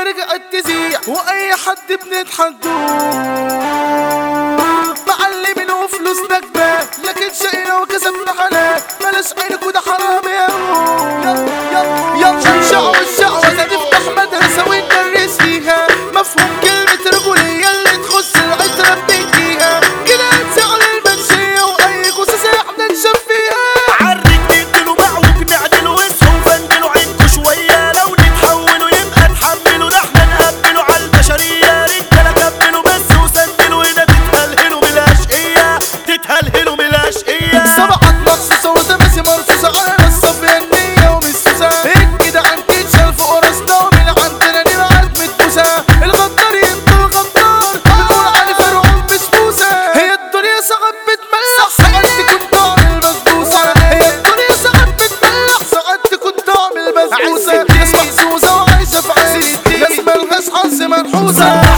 رجعت تزيع واي حد بنتحدوه معلمين وفلوسنا كبار لكن شقينا وكسبنا حلال بلاش عينك وده حرام يا يلا يلا يلا شعوة الشعوة ده نفتح مدرسة وندرس فيها مفهوم كلمة رجولية اللي تخص العترة بنديها كده هتزعل المنشية وأي جثث احنا نشوف فيها عرك نديله معوج نعدله اسهم فندله عينكوا شوية لو نتحولوا يبقى نحمله ده احنا نقبله على البشرية رجالة كبلوا بس وسندلوا هنا تتهلهلوا بالاشقية تتهلهلوا بالاشقية سبعة مخصوصة وتماسي مرصوصة على الصفية النية ومسوسة كده عن تتشال فوق راسنا ومن عندنا نبعت متبوسة الغدار يبقى الغدار بنقول على فرعون مش موسى هي الدنيا ساعات بتملح ساعات تكون طعم البسبوسة هي الدنيا ساعات بتملح ساعات تكون طعم البسبوسة ناس محظوظة وعايشة في عز ناس ملهاش حظ منحوسة